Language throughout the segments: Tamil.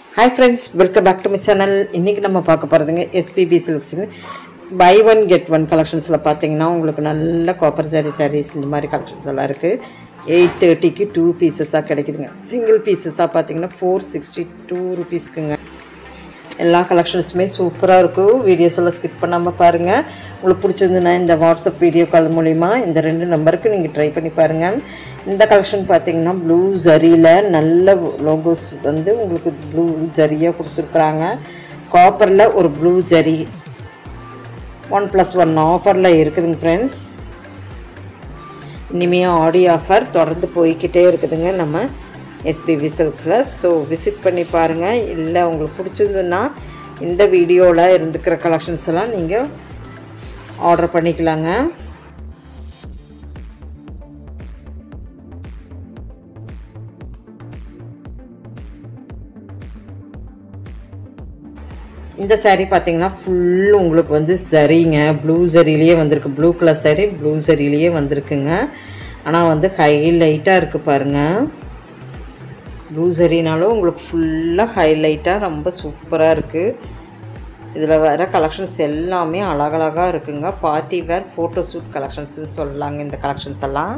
hi friends welcome back to my channel இன்றைக்கி நம்ம பார்க்க போகிறதுங்க எஸ்பிபி சில்க்ஸ்னு பை ஒன் கெட் ஒன் கலெக்ஷன்ஸில் பார்த்தீங்கன்னா உங்களுக்கு நல்ல காப்பர் சாரி சாரீஸ் இந்த மாதிரி கலெக்ஷன்ஸ் எல்லாம் இருக்குது எயிட் தேர்ட்டிக்கு டூ பீசஸாக கிடைக்குதுங்க சிங்கிள் பீசஸாக பார்த்தீங்கன்னா ஃபோர் சிக்ஸ்டி டூ ருபீஸ்க்குங்க எல்லா கலெக்ஷன்ஸுமே சூப்பராக இருக்கும் வீடியோஸ் எல்லாம் ஸ்கிப் பண்ணாமல் பாருங்கள் உங்களுக்கு பிடிச்சிருந்துன்னா இந்த வாட்ஸ்அப் வீடியோ கால் மூலிமா இந்த ரெண்டு நம்பருக்கு நீங்கள் ட்ரை பண்ணி பாருங்கள் இந்த கலெக்ஷன் பார்த்தீங்கன்னா ப்ளூ ஜரியில் நல்ல லோகோஸ் வந்து உங்களுக்கு ப்ளூ ஜரியாக கொடுத்துருக்குறாங்க காப்பரில் ஒரு ப்ளூ ஜரி ஒன் ப்ளஸ் ஒன் ஆஃபரில் இருக்குதுங்க ஃப்ரெண்ட்ஸ் இனிமேல் ஆடி ஆஃபர் தொடர்ந்து போய்கிட்டே இருக்குதுங்க நம்ம எஸ்பிவி சில்க்ஸில் ஸோ விசிட் பண்ணி பாருங்கள் இல்லை உங்களுக்கு பிடிச்சிருந்துன்னா இந்த வீடியோவில் இருந்துக்கிற கலெக்ஷன்ஸ் எல்லாம் நீங்கள் ஆர்டர் பண்ணிக்கலாங்க இந்த saree பார்த்தீங்கன்னா ஃபுல் உங்களுக்கு வந்து சரிங்க ப்ளூ சரிலேயே வந்திருக்கு ப்ளூ கலர் saree ப்ளூ சரிலேயே வந்திருக்குங்க ஆனால் வந்து ஹைலைட்டாக இருக்குது பாருங்கள் ப்ளூ சரினாலும் உங்களுக்கு ஃபுல்லாக ஹைலைட்டாக ரொம்ப சூப்பராக இருக்குது இதில் வர கலெக்ஷன்ஸ் எல்லாமே அழகழகாக இருக்குங்க பார்ட்டி வேர் ஃபோட்டோ ஷூட் கலெக்ஷன்ஸ்னு சொல்லலாங்க இந்த கலெக்ஷன்ஸ் எல்லாம்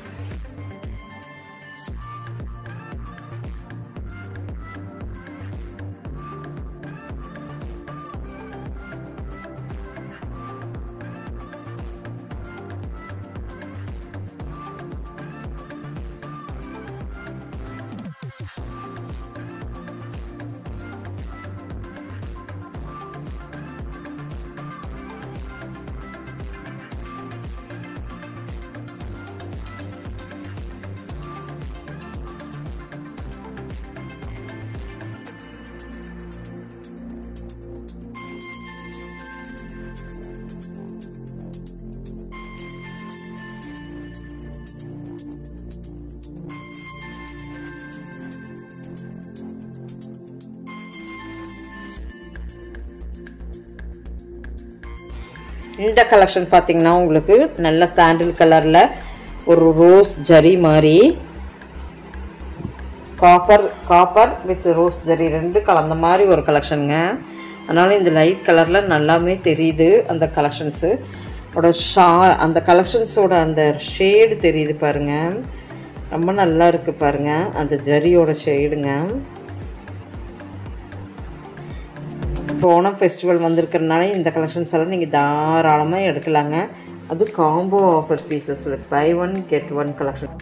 இந்த கலெக்ஷன் பார்த்தீங்கன்னா உங்களுக்கு நல்ல சாண்டில் கலரில் ஒரு ரோஸ் ஜரி மாதிரி copper copper with rose zari ரெண்டு கலந்த மாதிரி ஒரு கலெக்ஷனுங்க அதனால் இந்த லைட் கலரில் நல்லாமே தெரியுது அந்த கலெக்ஷன்ஸு ஓட ஷா அந்த கலெக்ஷன்ஸோட அந்த ஷேடு தெரியுது பாருங்கள் ரொம்ப நல்லா இருக்குது பாருங்கள் அந்த ஜரியோட ஷேடுங்க இப்போ ஓணம் ஃபெஸ்டிவல் வந்திருக்கிறதுனால இந்த கலெக்ஷன்ஸ் எல்லாம் நீங்கள் தாராளமாக எடுக்கலாங்க அது combo offer pieces buy one get one collection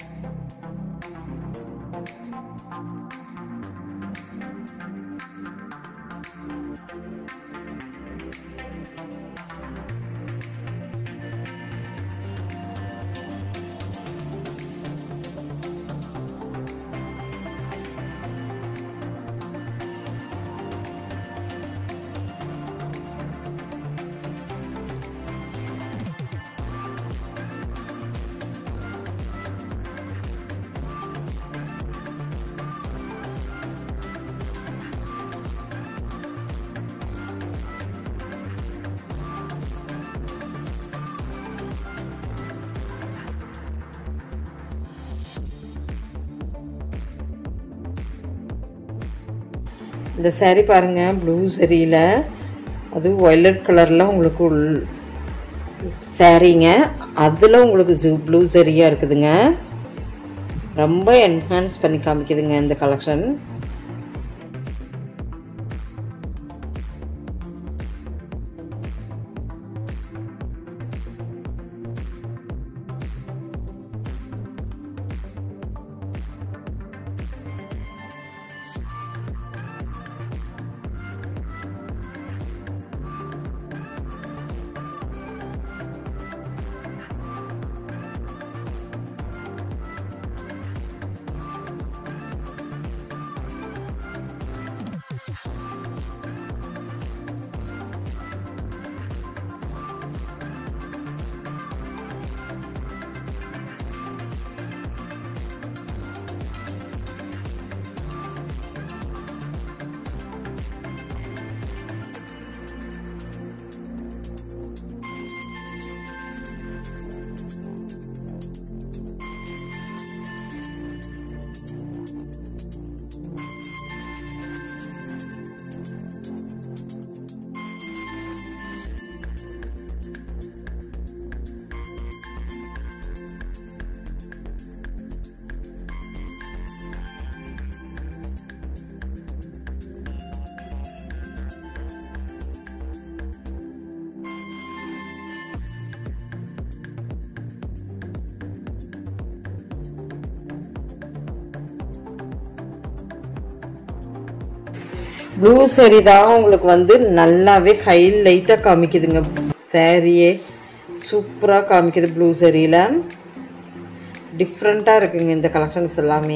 இந்த saree பாருங்கள் ப்ளூ சரியில் அது வயலட் கலரில் உங்களுக்கு உள் சாரீங்க அதில் உங்களுக்கு ஜூ ப்ளூ சரியாக இருக்குதுங்க ரொம்ப என்ஹான்ஸ் பண்ணி காமிக்குதுங்க இந்த கலெக்ஷன் ப்ளூ saree தான் உங்களுக்கு வந்து நல்லாவே ஹைலைட்டாக காமிக்குதுங்க சாரியே சூப்பராக காமிக்குது ப்ளூ சரியில் டிஃப்ரெண்ட்டாக இருக்குங்க இந்த கலெக்ஷன்ஸ் எல்லாமே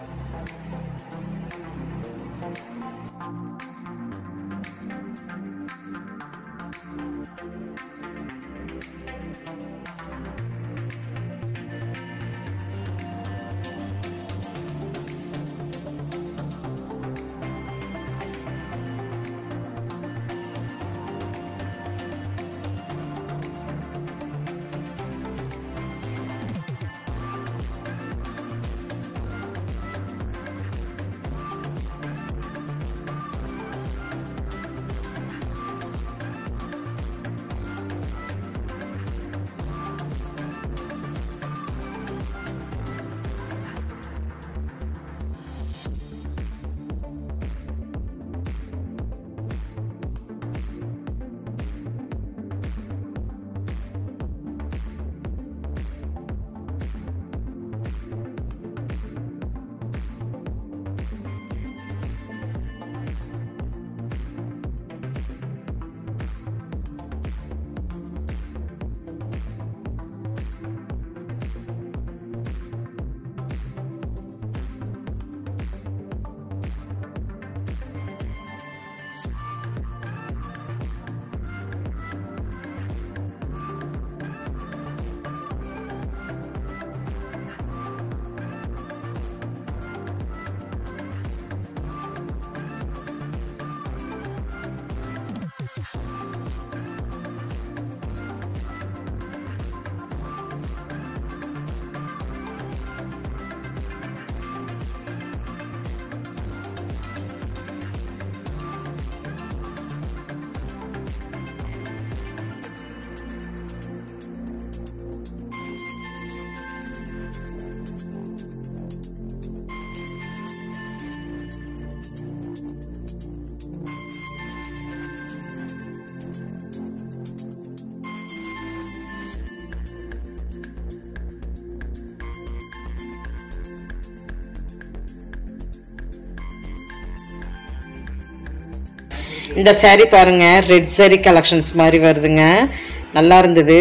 இந்த saree பாருங்க ரெட் saree கலெக்ஷன்ஸ் மாதிரி வருதுங்க நல்லா இருந்தது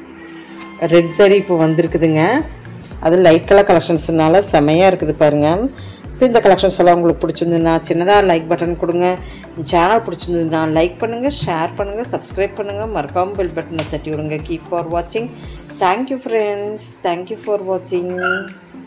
ரெட் saree இப்போ வந்திருக்குதுங்க அது லைட் கலர் கலெக்ஷன்ஸ்னால செமையாக இருக்குது பாருங்க இப்போ இந்த கலெக்ஷன்ஸ் எல்லாம் உங்களுக்கு பிடிச்சிருந்ததுன்னா சின்னதாக லைக் பட்டன் கொடுங்க சேனல் பிடிச்சிருந்ததுன்னா லைக் பண்ணுங்கள் ஷேர் பண்ணுங்கள் சப்ஸ்கிரைப் பண்ணுங்கள் மறக்காமல் பெல் பட்டனை தட்டி விடுங்க கீப் ஃபார் வாட்சிங் தேங்க்யூ ஃப்ரெண்ட்ஸ் தேங்க்யூ ஃபார் வாட்சிங்